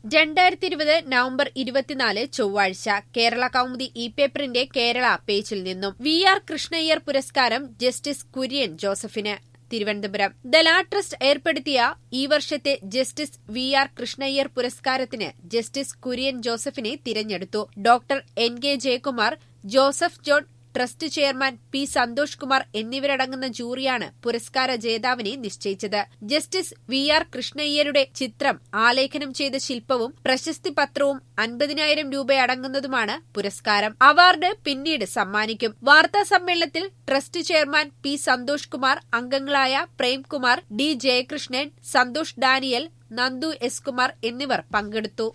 രണ്ടായിരത്തി ഇരുപത് നവംബർ ഇരുപത്തിനാല് ചൊവ്വാഴ്ച കേരള കൗമുദി ഇ പേപ്പറിന്റെ കേരള പേജിൽ നിന്നും വി ആർ കൃഷ്ണയ്യർ പുരസ്കാരം ജസ്റ്റിസ് കുര്യൻ ജോസഫിന് തിരുവനന്തപുരം ദലാ ട്രസ്റ്റ് ഏർപ്പെടുത്തിയ ഈ വർഷത്തെ ജസ്റ്റിസ് വി ആർ കൃഷ്ണയ്യർ പുരസ്കാരത്തിന് ജസ്റ്റിസ് കുര്യൻ ജോസഫിനെ തിരഞ്ഞെടുത്തു doctor N K Jayakumar Joseph John trust chairman P Santhosh Kumar എന്നിവരടങ്ങുന്ന ജൂറിയാണ് പുരസ്കാര ജേതാവിനെ നിശ്ചയിച്ചത് ജസ്റ്റിസ് വി ആർ കൃഷ്ണയ്യരുടെ ചിത്രം ആലേഖനം ചെയ്ത ശില്പവും പ്രശസ്തി പത്രവും അൻപതിനായിരം രൂപയടങ്ങുന്നതുമാണ് പുരസ്കാരം അവാർഡ് പിന്നീട് സമ്മാനിക്കും വാർത്താ സമ്മേളനത്തിൽ trust chairman P Santhosh Kumar അംഗങ്ങളായ Premkumar D Jayakrishnan Santhosh Daniel Nandu S Kumar എന്നിവർ പങ്കെടുത്തു